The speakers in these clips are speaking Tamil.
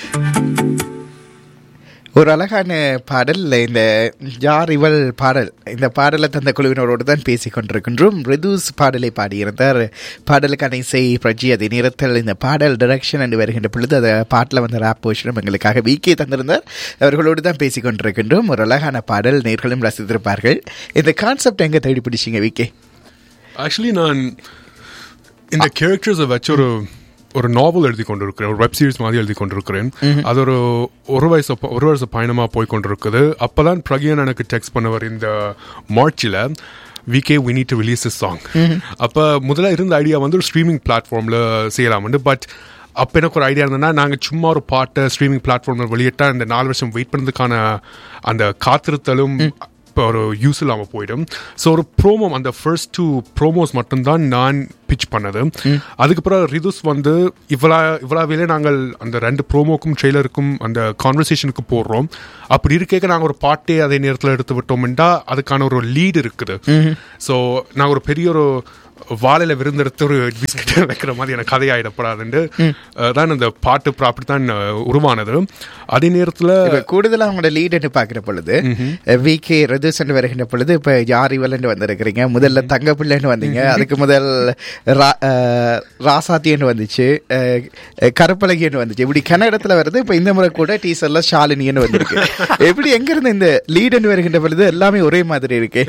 ஒரு அழகான பாடல் இந்த யார் இவள் பாடல் இந்த பாடலை தந்த குழுவினரோடு தான் பேசிக் கொண்டிருக்கின்றோம் ரிதுஸ் பாடலை பாடியிருந்தார் பாடலுக்கான இசை பிரஜி அதே நேரத்தில் இந்த பாடல் டைரக்ஷன் என்று வருகின்ற பொழுது அந்த பாட்டில் வந்த ராப் போஷனும் எங்களுக்காக விகே தந்திருந்தார் அவர்களோடு தான் பேசிக் கொண்டிருக்கின்றோம் ஒரு அழகான பாடல் நேர்களும் ரசித்திருப்பார்கள் இந்த கான்செப்ட் எங்கே தேடி பிடிச்சிங்க விகே ஆக்சுவலி நான் இந்த கேரக்டர்ஸை வச்சு ஒரு ஒரு நாவல் எழுதி கொண்டிருக்கிறேன் ஒரு வெப் சீரிஸ் மாதிரி எழுதி கொண்டிருக்கிறேன் அது ஒரு ஒரு வயசு ஒரு வருஷ பயணமா போய் கொண்டிருக்குது அப்பதான் பிரகியன் எனக்கு டெக்ஸ்ட் பண்ணவர் இந்த மார்ச்சில் VK we need to release is song அப்போ முதல்ல இருந்த ஐடியா வந்து ஒரு ஸ்ட்ரீமிங் பிளாட்ஃபார்மில் செய்யலாம்னு பட் அப்போ எனக்கு ஒரு ஐடியா இருந்ததுன்னா நாங்கள் சும்மா ஒரு பாட்டை ஸ்ட்ரீமிங் பிளாட்ஃபார்மில் வெளியிட்டா இந்த நாலு வருஷம் வெயிட் பண்ணதுக்கான அந்த காத்திருத்தலும் இப்போ ஒரு யூஸ் இல்லாமல் போயிடும் ஸோ ஒரு ப்ரோமோ அந்த ஃபர்ஸ்ட் டூ ப்ரோமோஸ் மட்டும்தான் நான் பிச் பண்ணது அதுக்கப்புறம் ரிதுஸ் வந்து இவ்வளோ இவ்வளோ வேலையை நாங்கள் அந்த ரெண்டு ப்ரோமோக்கும் ட்ரெய்லருக்கும் அந்த கான்வர்சேஷனுக்கு போடுறோம் அப்படி இருக்க நாங்கள் ஒரு பாட்டே அதே நேரத்தில் எடுத்து விட்டோம்னா அதுக்கான ஒரு லீடு இருக்குது ஸோ நான் ஒரு பெரிய ஒரு வாழையில விருந்தெடுத்து ஒரு பிஸ்கட் வைக்கிற மாதிரி எனக்கு கதையாயிடப்படாதுன்னு தான் அந்த பாட்டு அப்படி தான் உருவானது அதே நேரத்தில் இப்ப கூடுதலா அவங்களோட லீடுன்னு பாக்குற பொழுது வி கே ரதுசன் வருகின்ற பொழுது இப்ப யார் இவலன்னு வந்திருக்கிறீங்க முதல்ல தங்க பிள்ளைன்னு வந்தீங்க அதுக்கு முதல் ரா- அஹ், ராசாத்தின்னு வந்துச்சு அஹ், கருப்பழகின்னு வந்துச்சு இப்படி கன இடத்துல வருது இப்ப இந்த முறை கூட டீசர்ல ஷாலினின்னு வந்திருக்கு எப்படி எங்க இருந்து இந்த லீடுன்னு வருகின்ற பொழுது எல்லாமே ஒரே மாதிரி இருக்கு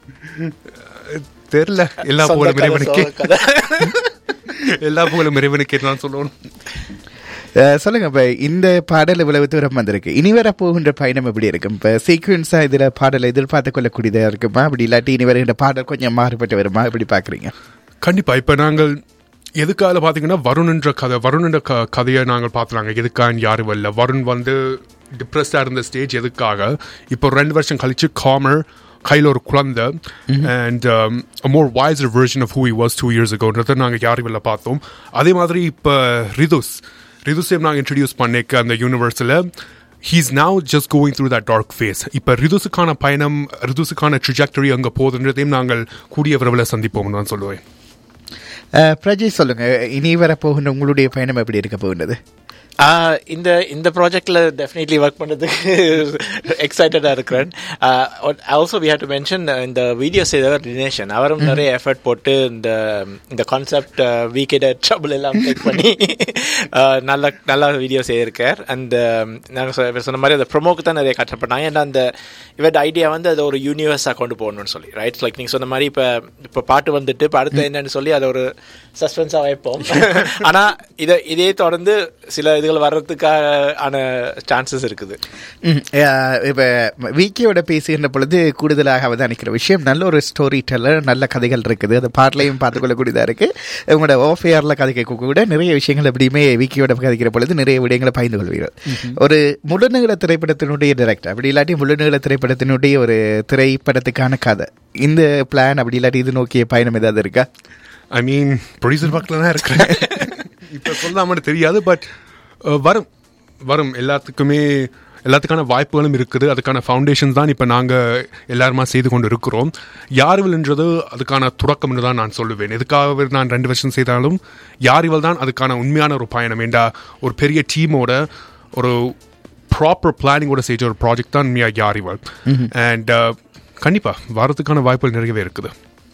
தெரியல எல்லா சொந்த புகழும் கதை, இறைவனுக்கே சொந்த கதை. எல்லா புகழும் இறைவனுக்கே தான் சொல்லணும் அஹ், சொல்லுங்க இப்ப இந்த பாடல் இவ்வளவு தூரம் வந்திருக்கு இனி வர போகின்ற பயணம் எப்படி இருக்கும் இப்ப சீக்வன்ஸா இதுல பாடலை எதிர்பார்த்து கொள்ளக்கூடியதா இருக்குமா அப்படி இல்லாட்டி இனி வருகின்ற பாடல் கொஞ்சம் மாறுபட்டு வருமா எப்படி பாக்குறீங்க கண்டிப்பா இப்ப நாங்கள் எதுக்காக பாத்தீங்கன்னா வருண்ன்ற கதை வருண்ன்ற க கதையை நாங்கள் பார்த்துறாங்க எதுக்காக யாரும் வரல வருண் வந்து டிப்ரெஸ்டா இருந்த ஸ்டேஜ் எதுக்காக இப்போ ஒரு ரெண்டு வருஷம் கழிச்சு காமர் கையில் ஒரு குழந்தை and more voice version of who he was two years அகோன்றதை நாங்கள் யாரும் வெளில பார்த்தோம் அதே மாதிரி இப்போ ரிதுஸ் ரிதுஸையும் நாங்கள் இன்ட்ரடியூஸ் பண்ணிக்க அந்த யூனிவர்ஸில் he's now just going through that dark phase இப்போ ரிதுஸுக்கான பயணம் ரிதுஸுக்கான ட்ரிஜாக்டரி அங்கே போகுதுன்றதையும் நாங்கள் கூடிய விரைவில் சந்திப்போம்னு தான் சொல்லுவேன் அஹ், பிரஜை சொல்லுங்க இனி வர போகின்ற உங்களுடைய பயணம் எப்படி இருக்க போகின்றது ஆஹ் இந்த இந்த ப்ராஜெக்ட்ல டெஃபினெட்லி ஒர்க் பண்ணுறதுக்கு எக்ஸைட்டடாக இருக்கிறேன் also we have to mention இந்த வீடியோ செய்தவர் தினேஷன் அவரும் நிறைய எஃபர்ட் போட்டு இந்த இந்த கான்செப்ட் வீக்கெட் ட்ரபிள் எல்லாம் டேக் பண்ணி ஆஹ் நல்ல நல்ல வீடியோ செய்திருக்கார் அந்த நாங்கள் சொன்ன மாதிரி அந்த ப்ரொமோக்கு தான் நிறைய கஷ்டப்பட்டாங்க ஏன்னா அந்த இவரோட ஐடியா வந்து அதை ஒரு யூனிவர்ஸாக கொண்டு போகணும்னு சொல்லி ரைட் லைக் நீங்கள் சொன்ன மாதிரி இப்போ இப்போ பாட்டு வந்துட்டு இப்போ அடுத்து என்னன்னு சொல்லி அதை ஒரு சஸ்பென்ஸாக வைப்போம் ஆனால் இதை இதே தொடர்ந்து சில இதுகள் வர்றதுக்கான சான்சஸ் இருக்குது ம், அஹ், இப்ப விக்கியோட பேசுகின்ற பொழுது கூடுதலாக அவதானிக்கிற விஷயம் நல்ல ஒரு ஸ்டோரி டெல்லர் நல்ல கதைகள் இருக்குது அந்த பாட்டிலையும் பார்த்துக்கொள்ளக்கூடியதா இருக்கு உங்களோட ஓஃபேயர்ல கதை கேட்க கூட நிறைய விஷயங்கள் எப்படியுமே விக்கியோட கதைக்கிற பொழுது நிறைய விடயங்களை பகிர்ந்து கொள்வீர்கள் ஒரு முழுநீள திரைப்படத்தினுடைய டைரக்டர் அப்படி இல்லாட்டி முழுநீள திரைப்படத்தினுடைய ஒரு திரைப்படத்துக்கான கதை இந்த பிளான் அப்படி இல்லாட்டி இது நோக்கிய பயணம் ஏதாவது இருக்கா ஐ மீன் ப்ரொடியூசர் பக்கத்தில் தான் இருக்கிறேன் இப்போ சொல்லாமல் தெரியாது பட் வரும் வரும் எல்லாத்துக்குமே எல்லாத்துக்கான வாய்ப்புகளும் இருக்குது அதுக்கான ஃபவுண்டேஷன் தான் இப்போ நாங்கள் எல்லாருமா செய்து கொண்டு இருக்கிறோம் யாருவில்ன்றது அதுக்கான தொடக்கம்னு தான் நான் சொல்லுவேன் எதுக்காக நான் ரெண்டு வருஷம் செய்தாலும் யாரிவல் தான் அதுக்கான உண்மையான ஒரு பயணம் ஏண்டா ஒரு பெரிய டீமோட ஒரு ப்ராப்பர் பிளானிங்கோட செஞ்ச ஒரு ப்ராஜெக்ட் தான் உண்மையாக யாரிவல் அண்ட் கண்டிப்பாக வரதுக்கான வாய்ப்புகள் நிறையவே இருக்குது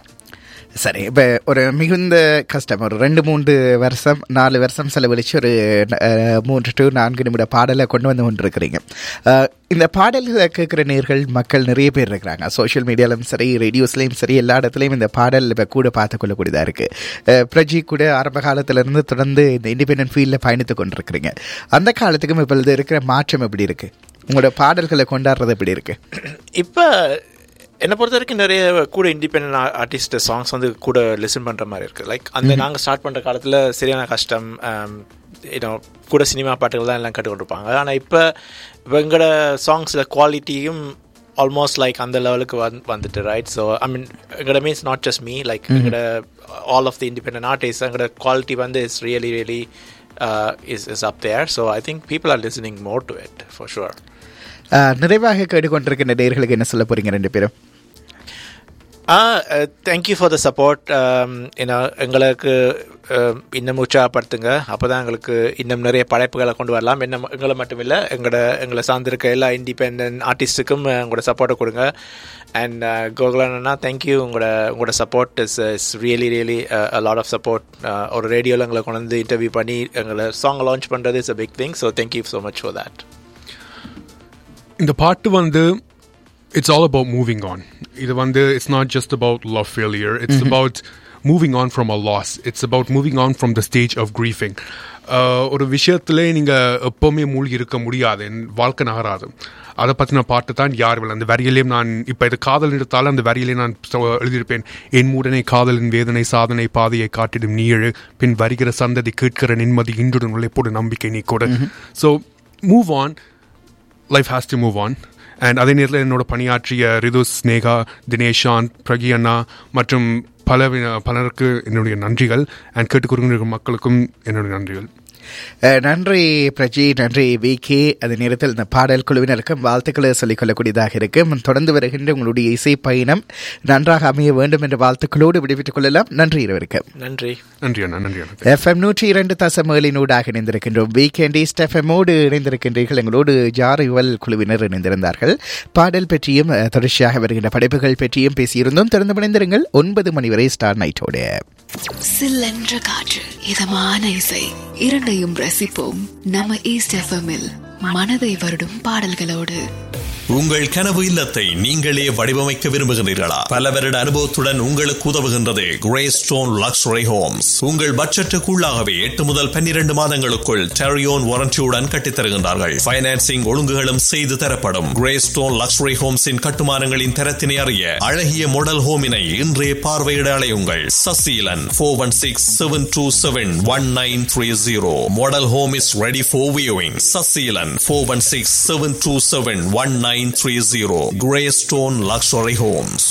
சரி இப்போ ஒரு மிகுந்த கஷ்டம் ஒரு ரெண்டு மூன்று வருஷம் நாலு வருஷம் செலவழிச்சு ஒரு அஹ், மூன்று டு நான்கு நிமிட பாடலை கொண்டு வந்து கொண்டிருக்கிறீங்க அஹ், இந்த பாடல்களை கேட்குற நேர்கள் மக்கள் நிறைய பேர் இருக்கிறாங்க சோஷியல் மீடியாலையும் சரி ரேடியோஸ்லேயும் சரி எல்லா இடத்துலையும் இந்த பாடல் இப்போ கூட பார்த்து கொள்ளக்கூடியதாக இருக்குது பிரஜி கூட ஆரம்ப காலத்திலிருந்து தொடர்ந்து இந்த இண்டிபெண்டன்ட் ஃபீல்டில் பயணித்து கொண்டிருக்கிறீங்க அந்த காலத்துக்கும் இப்பொழுது இருக்கிற மாற்றம் எப்படி இருக்குது உங்களோட பாடல்களை கொண்டாடுறது எப்படி இருக்குது இப்போ என்னை பொறுத்த வரைக்கும் நிறைய கூட இண்டிபெண்ட் ஆர்டிஸ்ட் சாங்ஸ் வந்து கூட லிசன் பண்ணுற மாதிரி இருக்குது லைக் அந்த நாங்கள் ஸ்டார்ட் பண்ணுற காலத்தில் சரியான கஷ்டம் ஏன்னோ கூட சினிமா பாட்டுகள் தான் எல்லாம் கற்றுக்கொண்டிருப்பாங்க ஆனால் இப்போ இப்போ எங்களோட சாங்ஸில் குவாலிட்டியும் ஆல்மோஸ்ட் லைக் அந்த லெவலுக்கு வந்து வந்துட்டு ரைட் ஸோ ஐ மீன் எங்களோட means not just me like எங்களோட all of the independent artist எங்களோட குவாலிட்டி வந்து is really really is is up there so I think people are listening more to it for sure நிறைவாக கேட்டுக்கொண்டிருக்கின்ற நேர்களுக்கு என்ன சொல்ல போறீங்க ரெண்டு பேரும் தேங்க்யூ ஃபார் த சப்போர்ட் ஏன்னா எங்களுக்கு uh, இன்னும் உற்சாகப்படுத்துங்க அப்போ தான் எங்களுக்கு இன்னும் நிறைய படைப்புகளை கொண்டு வரலாம் என்ன எங்களை மட்டும் இல்லை எங்களோட எங்களை சார்ந்திருக்க எல்லா இண்டிபெண்ட் ஆர்டிஸ்ட்டுக்கும் உங்களோட சப்போர்ட்டை கொடுங்க அண்ட் கோகுலன்னா தேங்க்யூ உங்களோட உங்களோட support is is really really lot of support ஒரு ரேடியோவில் எங்களை கொண்டு வந்து இன்டர்வியூ பண்ணி எங்களை சாங் லான்ச் பண்ணுறது is a big thing so thank you so much for that இந்த பாட்டு வந்து it's all about moving on இது வந்து it's not just about love failure it's about moving on from a loss it's about moving on from the stage of grieving ஒரு விஷயத்துல நீங்கள் எப்போவுமே மூழ்கி இருக்க முடியாது வாழ்க்கை நகராது அதை பற்றின பாட்டு தான் யார் அந்த வரியிலையும் நான் இப்போ இது காதல் எடுத்தாலும் அந்த வரியிலே நான் எழுதியிருப்பேன் என் மூடனை காதலின் வேதனை சாதனை பாதையை காட்டிடும் நீழு பின் வருகிற சந்ததி கேட்கிற நிம்மதி இன்றுடன் உழைப்போடு நம்பிக்கை நீ கூட so move on life has to move on and அதே நேரத்தில் என்னோட பணியாற்றிய ரிது ஸ்னேகா தினேஷாந்த் பிரகி அண்ணா மற்றும் பல பலருக்கு என்னுடைய நன்றிகள் அண்ட் கேட்டுக்கொடுக்கிற மக்களுக்கும் என்னுடைய நன்றிகள் நன்றி பிரஜி நன்றி வி கே அதே நேரத்தில் இந்த பாடல் குழுவினருக்கும் வாழ்த்துக்களை சொல்லிக் கொள்ளக்கூடியதாக இருக்கும் தொடர்ந்து வருகின்ற உங்களுடைய இசை பயணம் நன்றாக அமைய வேண்டும் என்ற வாழ்த்துக்களோடு விடுவித்துக் கொள்ளலாம் நன்றி இருவருக்கும் நன்றி நன்றி அண்ணா நன்றி அண்ணா எஃப்எம் நூற்றி இரண்டு தசம் ஏழினூடாக இணைந்திருக்கின்றோம் வீக்கெண்ட் ஈஸ்ட் எஃப்எம்மோடு இணைந்திருக்கின்றீர்கள் எங்களோடு ஜார் யுவல் குழுவினர் இணைந்திருந்தார்கள் பாடல் பற்றியும் தொடர்ச்சியாக வருகின்ற படைப்புகள் பற்றியும் பேசியிருந்தோம் திறந்து பிணைந்திருங்கள் ஒன்பது மணி வரை ஸ்டார் நைட்டோடு சில்லென்ற காற்று இதமான இசை இரண்டையும் ரசிப்போம் நம்ம ஈஸ்ட் எஃப்எம்மில் மனதை வருடும் பாடல்களோடு உங்கள் கனவு இல்லத்தை நீங்களே வடிவமைக்க விரும்புகிறீர்களா பல வருட அனுபவத்துடன் உங்களுக்கு உதவுகின்றது கிரே ஸ்டோன் லக்ஸுரி ஹோம்ஸ் உங்கள் பட்ஜெட்டுக்குள்ளாகவே எட்டு முதல் பன்னிரண்டு மாதங்களுக்குள் டெரியோன் வாரண்டியுடன் கட்டித்தருகின்றார்கள் பைனான்சிங் ஒழுங்குகளும் செய்து தரப்படும் கிரே ஸ்டோன் லக்ஸுரி ஹோம்ஸின் கட்டுமானங்களின் தரத்தினை அறிய அழகிய மாடல் ஹோமினை இன்றே பார்வையிட அலையுங்கள் Sasilan four one six seven two seven one nine three zero model home is ready for viewing Sasilan four one six seven two seven one nine 930 Greystone Luxury Homes.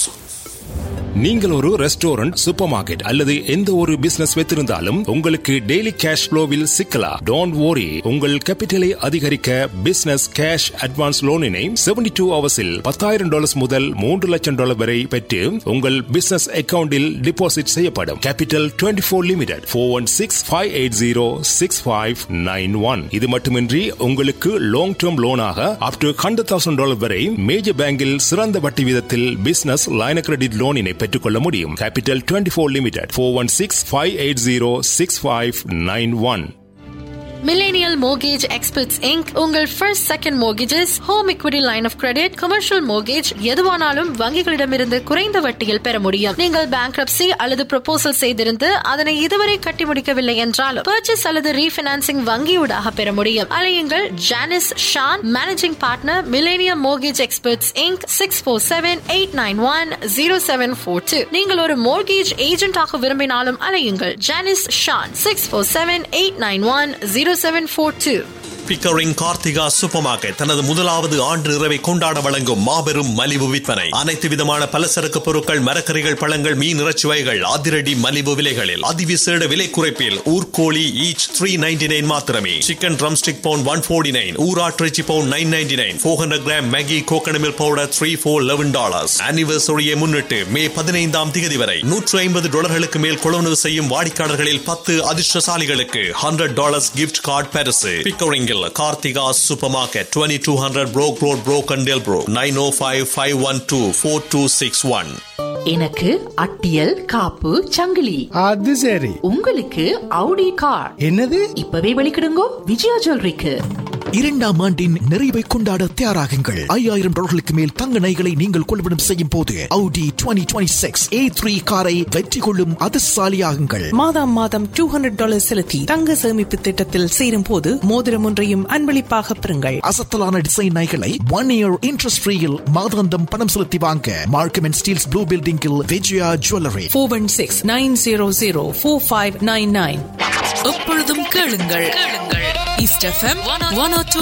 நீங்கள் ஒரு ரெஸ்டாரண்ட் சூப்பர் மார்க்கெட் அல்லது எந்த ஒரு பிசினஸ் வைத்திருந்தாலும் உங்களுக்கு டெய்லி கேஷ் ஃப்ளோவில் சிக்கலாம் டோன்ட் worry உங்கள் கேபிட்டலை அதிகரிக்க பிசினஸ் கேஷ் அட்வான்ஸ் லோனினை செவன்டி டூ ஹவர்ஸில் பத்தாயிரம் டாலர்ஸ் முதல் மூன்று லட்சம் டாலர் வரை பெற்று உங்கள் பிசினஸ் அக்கவுண்டில் டிபாசிட் செய்யப்படும் capital twenty four limited four one six five eight zero six five nine one இது மட்டுமின்றி உங்களுக்கு லாங் டேர்ம் லோனாக up to hundred thousand dollar வரை மேஜர் பேங்கில் சிறந்த வட்டி வீதத்தில் பிசினஸ் லைன கிரெடிட் லோனினை பெற்றுக்கொள்ள முடியும் capital twenty four limited four one six five eight zero six five nine one Millennial Mortgage Experts Inc. உங்கள் first second mortgages, home equity line of credit commercial mortgage எதுவானாலும் வங்கிகளிடமிருந்து குறைந்த வட்டியில் பெற முடியும் நீங்கள் bankruptcy அல்லது proposal செய்திருந்து அதனை இதுவரை கட்டி முடிக்கவில்லை என்றாலும் purchase அல்லது ரீஃபினான்சிங் வங்கியூடாக பெற முடியும் அலையுங்கள் Janice Shan managing partner millennium mortgage experts inc six four seven eight nine one zero seven four two நீங்கள் ஒரு மோர்கேஜ் ஏஜென்டாக விரும்பினாலும் அலையுங்கள் Janice Shan six four seven eight nine one zero seven four two Pickering Karthika super market தனது முதலாவது ஆண்டு இரவை கொண்டாட வழங்கும் மாபெரும் மலிவு விற்பனை அனைத்து விதமான பலசரக்கு பொருட்கள் மரக்கறிகள் பழங்கள் மீன் இறைச்சி வகைகள் அதிரடி மலிவு விலைகளில் அதிவிசேட விலை குறைப்பில் ஊர்கோழி ஈச் த்ரீ நைன்டி நைன் மாத்திரமே chicken drumstick pound one forty nine ஊராட்டிறைச்சி pound nine ninety nine four hundred gram Maggi கோகனமில் powder three four eleven dollars ஆனிவர்சரியை முன்னிட்டு மே பதினைந்தாம் தேதி வரை நூற்று ஐம்பது டாலர்களுக்கு மேல் கொள்வனவு செய்யும் வாடிக்கையாளர்களில் பத்து அதிர்ஷ்டசாலிகளுக்கு ஹண்ட்ரட் டாலர்ஸ் கிஃப்ட் கார்டு பரிசு பிக்கரிங்கில் Karthika super market twenty two hundred Brock road Brock அண்டேல் ப்ரோ nine O five five one two four two six one எனக்கு அட்டியல் காப்பு சங்கிலி அது சரி உங்களுக்கு அவுடி கார் என்னது இப்பவே வெளிக்கிடுங்கோ விஜயா ஜுவல்லரிக்கு இரண்டாம் ஆண்டின் நிறைவை கொண்டாட தயாராகுங்கள் ஐயாயிரம் டாலர்களுக்கு மேல் தங்க நகைகளை நீங்கள் கொள்வனம் செய்யும் போது Audi 2026 A3 காரை வெற்றி கொள்ளும் அதிர்ஷ்டசாலியாகுங்கள் மாதம் மாதம் டூ ஹண்ட்ரட் டாலர் செலுத்தி தங்க சேமிப்பு திட்டத்தில் சேரும் போது மோதிரம் ஒன்றையும் அன்பளிப்பாக பெறுங்கள் அசத்தலான டிசைன் நகைகளை ஒன் இயர் இன்ட்ரெஸ்ட் ஃப்ரீயில் மாதாந்தம் பணம் செலுத்தி வாங்க மார்க்கம் அண்ட் ஸ்டீல்ஸ் ப்ளூ பில்டிங்கில் Vijaya jewellery four one six nine zero zero four five nine nine எப்பொழுதும் கேளுங்கள் கேளுங்கள் ஈஸ்ட் எஃப்எம் ஒன்